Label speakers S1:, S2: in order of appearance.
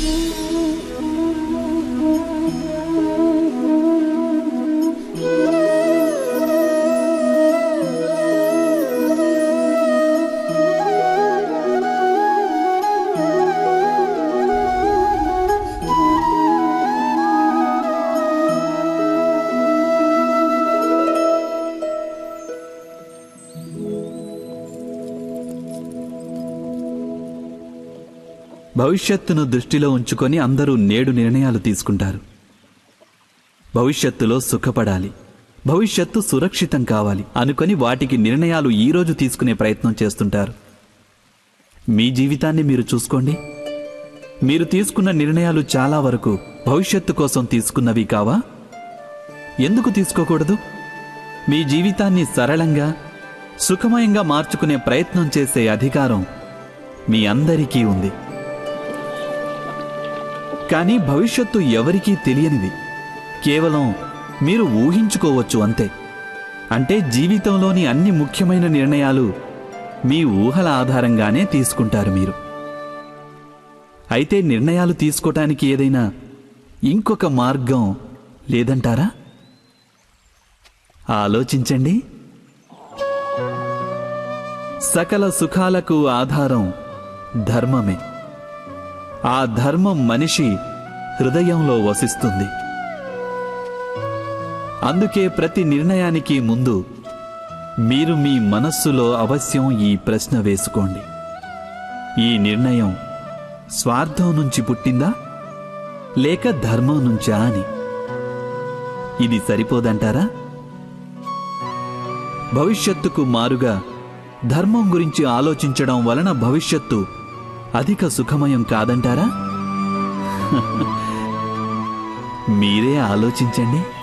S1: భవిష్యత్తును దృష్టిలో ఉంచుకొని అందరూ నేడు నిర్ణయాలు తీసుకుంటారు భవిష్యత్తులో సుఖపడాలి భవిష్యత్తు సురక్షితం కావాలి అనుకొని వాటికి నిర్ణయాలు ఈరోజు తీసుకునే ప్రయత్నం చేస్తుంటారు మీ జీవితాన్ని మీరు చూసుకోండి మీరు తీసుకున్న నిర్ణయాలు చాలా వరకు భవిష్యత్తు కోసం తీసుకున్నవి కావా ఎందుకు తీసుకోకూడదు మీ జీవితాన్ని సరళంగా సుఖమయంగా మార్చుకునే ప్రయత్నం చేసే అధికారం మీ అందరికీ ఉంది కానీ భవిష్యత్తు ఎవరికీ తెలియనిది కేవలం మీరు ఊహించుకోవచ్చు అంతే అంటే జీవితంలోని అన్ని ముఖ్యమైన నిర్ణయాలు మీ ఊహల ఆధారంగానే తీసుకుంటారు మీరు అయితే నిర్ణయాలు తీసుకోవటానికి ఏదైనా ఇంకొక మార్గం లేదంటారా ఆలోచించండి సకల సుఖాలకు ఆధారం ధర్మమే ఆ ధర్మం మనిషి హృదయంలో వసిస్తుంది అందుకే ప్రతి నిర్ణయానికి ముందు మీరు మీ మనస్సులో అవశ్యం ఈ ప్రశ్న వేసుకోండి ఈ నిర్ణయం స్వార్థం నుంచి పుట్టిందా లేక ధర్మం నుంచా అని ఇది సరిపోదంటారా భవిష్యత్తుకు మారుగా ధర్మం గురించి ఆలోచించడం వలన భవిష్యత్తు అధిక సుఖమయం కాదంటారా మీరే ఆలోచించండి